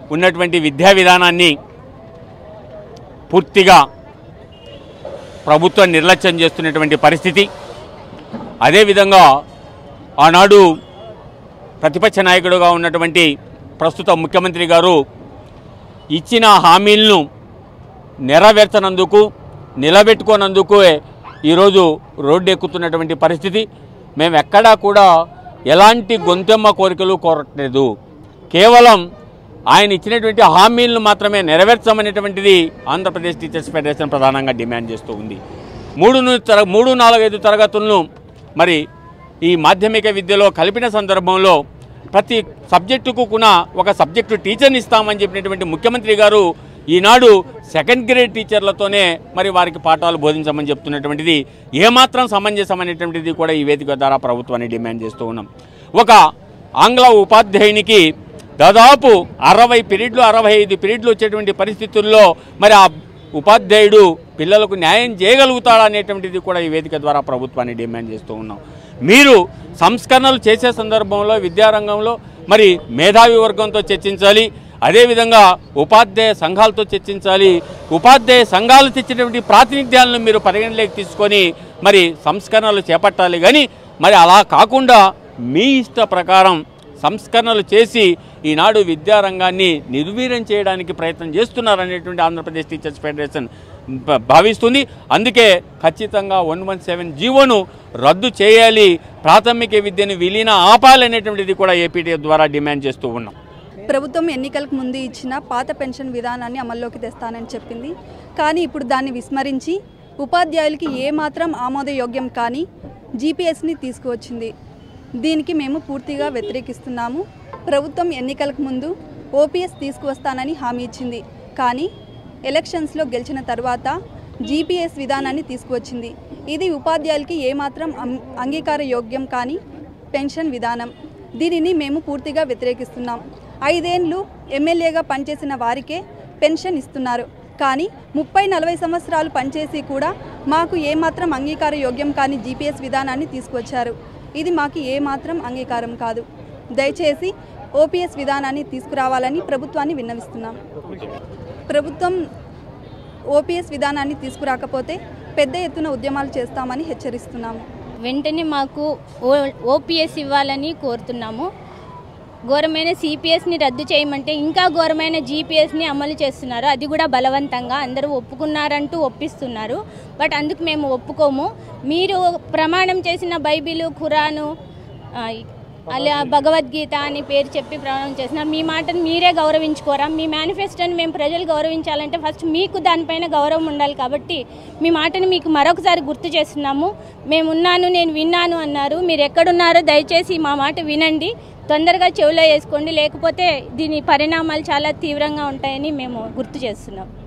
ఉన్నటువంటి విద్యా విధానాన్ని పూర్తిగా ప్రభుత్వం నిర్లక్ష్యం చేస్తున్నటువంటి పరిస్థితి అదేవిధంగా ఆనాడు ప్రతిపక్ష నాయకుడుగా ఉన్నటువంటి ప్రస్తుత ముఖ్యమంత్రి గారు ఇచ్చిన హామీలను నెరవేర్చనందుకు నిలబెట్టుకోనందుకు ఈరోజు రోడ్డు ఎక్కుతున్నటువంటి పరిస్థితి మేము ఎక్కడా కూడా ఎలాంటి గొంతెమ్మ కోరికలు కోరట్లేదు కేవలం ఆయన ఇచ్చినటువంటి హామీలను మాత్రమే నెరవేర్చమనేటువంటిది ఆంధ్రప్రదేశ్ టీచర్స్ ఫెడరేషన్ ప్రధానంగా డిమాండ్ చేస్తూ ఉంది మూడు ను- తర మూడు నాలుగైదు తరగతులను మరి ఈ మాధ్యమిక విద్యలో కలిపిన సందర్భంలో ప్రతి సబ్జెక్టుకు కూడా ఒక సబ్జెక్టు టీచర్ని ఇస్తామని చెప్పినటువంటి ముఖ్యమంత్రి గారు ఈనాడు సెకండ్ గ్రేడ్ టీచర్లతోనే మరి వారికి పాఠాలు బోధించమని చెప్తున్నటువంటిది ఏమాత్రం సమంజసమైనటువంటిది కూడా ఈ వేదిక ద్వారా ప్రభుత్వాన్ని డిమాండ్ చేస్తూ ఉన్నాం ఒక ఆంగ్ల ఉపాధ్యాయునికి దాదాపు అరవై పీరియడ్లు అరవై ఐదు పీరియడ్లు వచ్చేటువంటి పరిస్థితుల్లో మరి ఆ ఉపాధ్యాయుడు పిల్లలకు న్యాయం చేయగలుగుతాడా అనేటువంటిది కూడా ఈ వేదిక ద్వారా ప్రభుత్వాన్ని డిమాండ్ చేస్తూ ఉన్నాం మీరు సంస్కరణలు చేసే సందర్భంలో విద్యారంగంలో మరి మేధావి వర్గంతో చర్చించాలి అదేవిధంగా ఉపాధ్యాయ సంఘాలతో చర్చించాలి ఉపాధ్యాయ సంఘాలు తెచ్చినటువంటి ప్రాతినిధ్యాలను మీరు పరిగణలోకి తీసుకొని మరి సంస్కరణలు చేపట్టాలి కానీ మరి అలా కాకుండా మీ ఇష్ట ప్రకారం సంస్కరణలు చేసి ఈనాడు విద్యారంగాన్ని నిర్వీర్యం చేయడానికి ప్రయత్నం చేస్తున్నారనేటువంటి ఆంధ్రప్రదేశ్ టీచర్స్ ఫెడరేషన్ భ- భావిస్తుంది అందుకే ఖచ్చితంగా వన్ వన్ సెవెన్ జీవోను రద్దు చేయాలి ప్రాథమిక విద్యను విలీన ఆపాలనేటువంటిది కూడా ఏపీటీఎఫ్ ద్వారా డిమాండ్ చేస్తూ ఉన్నాం ప్రభుత్వం ఎన్నికలకు ముందు ఇచ్చిన పాత పెన్షన్ విధానాన్ని అమల్లోకి తెస్తానని చెప్పింది కానీ ఇప్పుడు దాన్ని విస్మరించి ఉపాధ్యాయులకి ఏమాత్రం ఆమోదయోగ్యం కానీ జీపీఎస్ని తీసుకువచ్చింది దీనికి మేము పూర్తిగా వ్యతిరేకిస్తున్నాము ప్రభుత్వం ఎన్నికలకు ముందు ఓపీఎస్ తీసుకువస్తానని హామీ ఇచ్చింది కానీ ఎలక్షన్స్లో గెలిచిన తర్వాత జీపీఎస్ విధానాన్ని తీసుకువచ్చింది ఇది ఉపాధ్యాయులకి ఏమాత్రం అం- అంగీకార యోగ్యం కానీ పెన్షన్ విధానం దీనిని మేము పూర్తిగా వ్యతిరేకిస్తున్నాం ఐదేండ్లు ఎమ్మెల్యేగా పనిచేసిన వారికే పెన్షన్ ఇస్తున్నారు కానీ ముప్పై నలభై సంవత్సరాలు పనిచేసి కూడా మాకు ఏమాత్రం అంగీకార యోగ్యం కాని జీపీఎస్ విధానాన్ని తీసుకొచ్చారు ఇది మాకు ఏమాత్రం అంగీకారం కాదు దయచేసి ఓపీఎస్ విధానాన్ని తీసుకురావాలని ప్రభుత్వాన్ని విన్నవిస్తున్నాం ప్రభుత్వం ఓపీఎస్ విధానాన్ని తీసుకురాకపోతే పెద్ద ఎత్తున ఉద్యమాలు చేస్తామని హెచ్చరిస్తున్నాము వెంటనే మాకు ఓ ఓపీఎస్ ఇవ్వాలని కోరుతున్నాము ఘోరమైన సిపిఎస్ని రద్దు చేయమంటే ఇంకా ఘోరమైన జీపీఎస్ని అమలు చేస్తున్నారు అది కూడా బలవంతంగా అందరూ ఒప్పుకున్నారంటూ ఒప్పిస్తున్నారు బట్ అందుకు మేము ఒప్పుకోము మీరు ప్రమాణం చేసిన బైబిలు ఖురాను ఆ, అలా భగవద్గీత అని పేరు చెప్పి ప్రమాణం చేసిన మీ మాటను మీరే గౌరవించుకోరా మీ మేనిఫెస్టోని మేము ప్రజలు గౌరవించాలంటే ఫస్ట్ మీకు దానిపైన గౌరవం ఉండాలి కాబట్టి మీ మాటను మీకు మరొకసారి గుర్తు చేస్తున్నాము మేము ఉన్నాను నేను విన్నాను అన్నారు మీరు ఎక్కడున్నారో దయచేసి మా మాట వినండి తొందరగా చెవిలో వేసుకోండి లేకపోతే దీని పరిణామాలు చాలా తీవ్రంగా ఉంటాయని మేము గుర్తు చేస్తున్నాం